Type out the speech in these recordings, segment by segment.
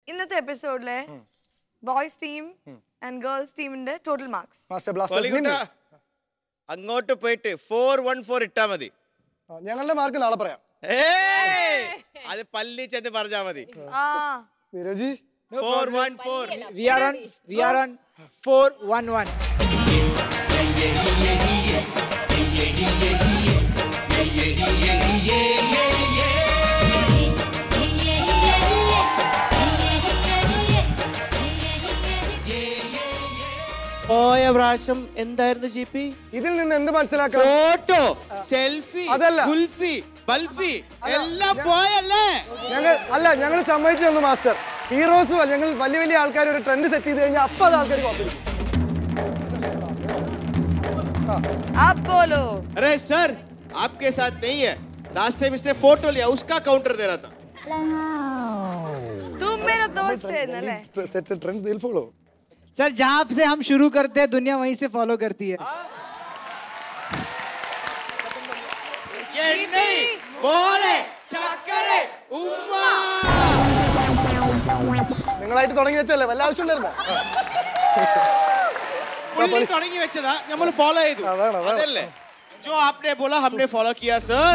ഇന്നത്തെ എപ്പിസോഡിലെ boys team and girls ടീമിന്റെ ടോട്ടൽ മാർക്സ് മാസ്റ്റർ ബ്ലാസ്റ്റേഴ്സ് കോലിക്കുട്ട അങ്ങോട്ട് പോയിട്ട് ഫോർ വൺ ഫോർ ഇട്ടാ മതി ഞങ്ങളുടെ മാർക്ക് നാളെ പറയാം ഏയ്! അത് പല്ലി ചെന്ന് പറഞ്ഞാ മതി ആ വിരജി four one four We are on. We are on. Four one one. പോയ പ്രാവശ്യം എന്തായിരുന്നു ജി പി ഇതിൽ നിന്ന് എന്ത് മനസ്സിലാക്കാം ഫോട്ടോ സെൽഫി അതല്ല. കുൽഫി ബൽഫി എല്ലാം പോയല്ലേ ഞങ്ങൾ അല്ല ഞങ്ങൾ സമ്മതിച്ചു തന്നു മാസ്റ്റർ ഹീറോസും അല്ല ഞങ്ങൾ വലിയ വലിയ ആൾക്കാർ ഒരു ട്രെൻഡ് സെറ്റ് ചെയ്ത് കഴിഞ്ഞാൽ അപ്പൊ അത് ആൾക്കാർ കോപ്പി അടിക്കും. അപ്പോലോ अरे सर आपके साथ नहीं है लास्ट टाइम इसने फोटो लिया उसका काउंटर दे रहा था तुम मेरा दोस्त है नले സെറ്റ് ട്രെൻഡ് ദിൽ ഫോളോ सर जहाँ से हम शुरू करते हैं दुनिया वहीं से फॉलो करती है ये नहीं बोले चक्करे उम्मा നിങ്ങളായിട്ട് തുടങ്ങി വെച്ചല്ലേ വല്ല ആവശ്യം ഉണ്ടായിരുന്നോ പുള്ളി തുടങ്ങി വെച്ചതാ നമ്മൾ ഫോളോ ചെയ്തു അതാണ്, അതാണ്. അതല്ലേ जो आपने बोला हमने फॉलो किया सर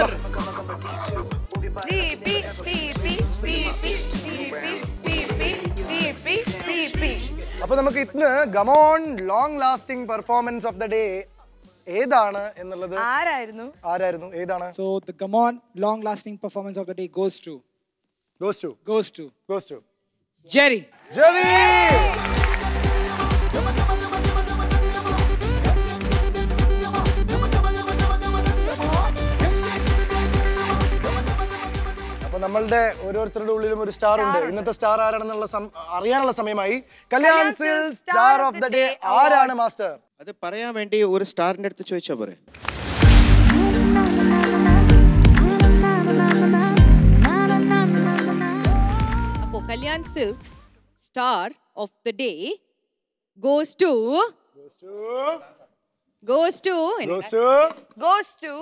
പി പി പി പി പി പി പി പി പി പി പി പി പി അപ്പൊ നമുക്ക് ഇന്ന് come on long lasting performance of the day ഏതാണ് എന്നുള്ളത് ആരായിരുന്നു ആരായിരുന്നു ഏതാണ് So the come on long lasting performance of the day goes to goes to goes to goes to Jerry. Jerry അപ്പൊ നമ്മളുടെ ഓരോരുത്തരുടെ ഉള്ളിലും ഒരു സ്റ്റാർ ഉണ്ട് ഇന്നത്തെ സ്റ്റാർ ആരാണെന്നുള്ള സം- അറിയാനുള്ള സമയമായി കല്യാൺ സിൽ സ്റ്റാർ ഓഫ് ദ ഡേ ആരാണ് മാസ്റ്റർ അത് പറയാൻ വേണ്ടി ഒരു സ്റ്റാറിന്റെ അടുത്ത് ചോദിച്ചാ പോരെ അപ്പോ Kalyan Silks star of the day goes to goes to goes to goes to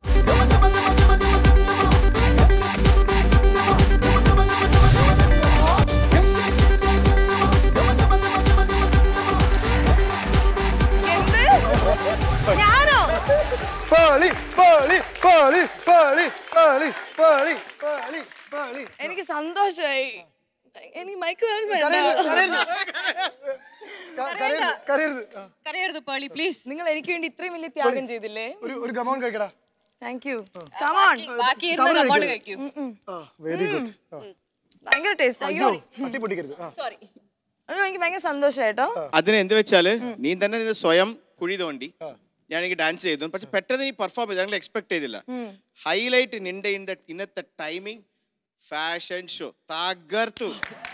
എന്ത് ഞാനോ പേളി പേളി പേളി പേളി പേളി പേളി പേളി പേളി എനിക്ക് സന്തോഷമായി എനിക്ക് മൈക്ക് കരയരുത്, വേണ്ട കരയരുത്. ക- കരയരുത്, കരയരുത്. ആ, കരയരുത് പേളി പ്ലീസ് നിങ്ങൾ എനിക്ക് വേണ്ടി ഇത്രയും വലിയ ത്യാഗം ചെയ്തില്ലേ ഒരു ഒരു ഗമോൺ കഴിക്കടാ താങ്ക് യു കമോൺ ബാക്കി ഇരുന്ന് നമ്മോട് കഴിക്കും ആ വെരി ഗുഡ് ഭയങ്കര ടേസ്റ്റ് അയ്യോ അട്ടി പൊട്ടിക്കരുത് ആ സോറി അയ്യോ എനിക്ക് ഭയങ്കര സന്തോഷായിട്ടോ അതിന് എന്ത് വെച്ചാല് നീ തന്നെ ഇത് സ്വയം കുഴി തോണ്ടി ഞാൻ എനിക്ക് ഡാൻസ് ചെയ്തു പക്ഷെ പെട്ടെന്ന് നീ പെർഫോം ചെയ്തു ഞങ്ങൾ എക്സ്പെക്ട് ചെയ്തില്ല ഹൈലൈറ്റ് നിന്റെ ഇന്ന- ഇന്നത്തെ ടൈമിംഗ് ഫാഷൻ ഷോ തകർത്തു